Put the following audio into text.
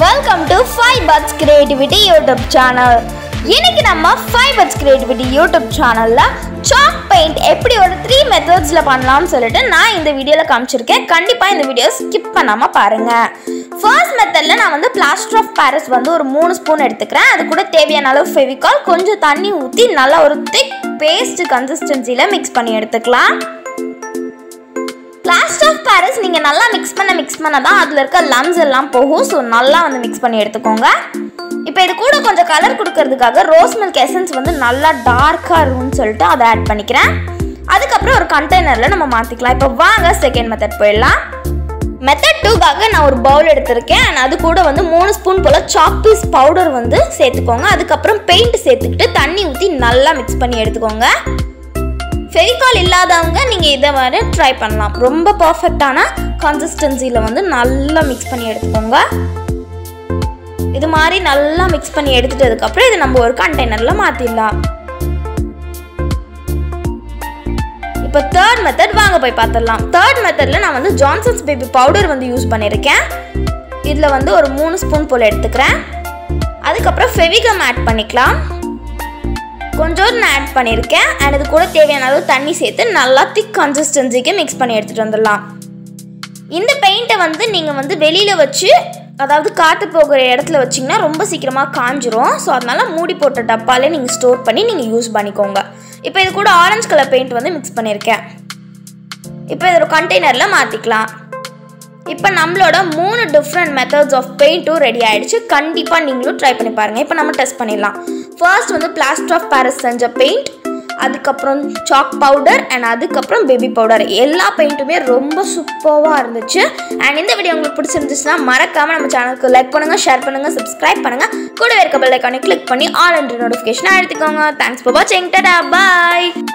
welcome to five buds creativity YouTube channel இன்னைக்கு நம்ம five buds creativity YouTube சேனலில் chalk paint எப்படி ஒரு த்ரீ மெத்தட்ஸில் பண்ணலாம்னு சொல்லிட்டு நான் இந்த வீடியோவில் காமிச்சிருக்கேன் கண்டிப்பாக இந்த வீடியோ ஸ்கிப் பண்ணாமல் பாருங்கள் ஃபர்ஸ்ட் மெத்தடில் நான் வந்து பிளாஸ்டர் ஆஃப் பாரிஸ் வந்து ஒரு மூணு ஸ்பூன் எடுத்துக்கிறேன் அது கூட தேவையான அளவு ஃபெவிகால் கொஞ்சம் தண்ணி ஊற்றி நல்லா ஒரு திக் பேஸ்ட் கன்சிஸ்டன்சியில் மிக்ஸ் பண்ணி எடுத்துக்கலாம் பிளாஸ்டர் ஆஃப் பாரிஸ் நீங்கள் நல்லா மிக்ஸ் பண்ண மிக்ஸ் பண்ண தான் அதில் இருக்க லம்ஸ் எல்லாம் போகும் ஸோ நல்லா வந்து மிக்ஸ் பண்ணி எடுத்துக்கோங்க இப்போ இது கூட கொஞ்சம் கலர் கொடுக்கறதுக்காக ரோஸ் மில்க் எசன்ஸ் வந்து நல்லா டார்க்காக இருக்கும்னு சொல்லிட்டு அதை ஆட் பண்ணிக்கிறேன் அதுக்கப்புறம் ஒரு கண்டெய்னரில் நம்ம மாற்றிக்கலாம் இப்போ வாங்க செகண்ட் மெத்தட் போயிடலாம் மெத்தட் டூக்காக நான் ஒரு பவுல் எடுத்திருக்கேன் and அது கூட வந்து மூணு ஸ்பூன் போல் சாக் பீஸ் பவுடர் வந்து சேர்த்துக்கோங்க அதுக்கப்புறம் பெயிண்ட் சேர்த்துக்கிட்டு தண்ணி ஊற்றி நல்லா மிக்ஸ் பண்ணி எடுத்துக்கோங்க ஃபெவிகால் இல்லாதவங்க நீங்கள் இதை மாதிரி ட்ரை பண்ணலாம் ரொம்ப பர்ஃபெக்டான கன்சிஸ்டன்சியில் வந்து நல்லா மிக்ஸ் பண்ணி எடுத்துக்கோங்க இது மாதிரி நல்லா மிக்ஸ் பண்ணி எடுத்துட்டதுக்கப்புறம் இதை நம்ம ஒரு கண்டெய்னரில் மாற்றிடலாம் இப்போ தேர்ட் மெத்தட் வாங்க போய் பார்த்துடலாம் தேர்ட் மெத்தடில் நான் வந்து ஜான்சன்ஸ் பேபி பவுடர் வந்து யூஸ் பண்ணியிருக்கேன் இதில் வந்து ஒரு மூணு ஸ்பூன் போல் எடுத்துக்கிறேன் அதுக்கப்புறம் ஃபெவிகம் ஆட் பண்ணிக்கலாம் கொஞ்சோண்டு நான் ஆட் பண்ணியிருக்கேன் அண்ட் இது கூட தேவையான அளவு தண்ணி சேர்த்து நல்லா திக் கன்சிஸ்டன்சிக்கு மிக்ஸ் பண்ணி எடுத்துகிட்டு வந்துடலாம் இந்த பெயிண்ட்டை வந்து நீங்கள் வந்து வெளியில் வச்சு அதாவது காற்று போகிற இடத்துல வச்சிங்கன்னா ரொம்ப சீக்கிரமாக காஞ்சிரும் ஸோ அதனால் மூடி போட்ட டப்பாலே நீங்கள் ஸ்டோர் பண்ணி நீங்கள் யூஸ் பண்ணிக்கோங்க இப்போ இது கூட ஆரஞ்சு கலர் பெயிண்ட் வந்து மிக்ஸ் பண்ணியிருக்கேன் இப்போ இது ஒரு கண்டெய்னரில் மாற்றிக்கலாம் இப்போ நம்மளோட மூணு டிஃப்ரெண்ட் மெத்தட்ஸ் ஆஃப் பெயிண்ட்டும் ரெடி ஆயிடுச்சு கண்டிப்பாக நீங்களும் ட்ரை பண்ணி பாருங்கள் இப்போ நம்ம டெஸ்ட் பண்ணிடலாம் ஃபர்ஸ்ட் வந்து பிளாஸ்டர் ஆஃப் பாரிஸ் செஞ்ச பெயிண்ட் அதுக்கப்புறம் சாக் பவுடர் அண்ட் அதுக்கப்புறம் பேபி பவுடர் எல்லா பெயிண்ட்டுமே ரொம்ப சூப்பராக இருந்துச்சு அண்ட் இந்த வீடியோ உங்களுக்கு பிடிச்சிருந்துச்சுன்னா மறக்காமல் நம்ம சேனலுக்கு லைக் பண்ணுங்கள் ஷேர் பண்ணுங்கள் சப்ஸ்கிரைப் பண்ணுங்கள் கூடவே இருக்க பெல் ஐக்கானை கிளிக் பண்ணி ஆல் என்ற நோட்டிஃபிகேஷனை எடுத்துக்கோங்க தேங்க்ஸ் ஃபார் வாட்சிங் டடா பாய்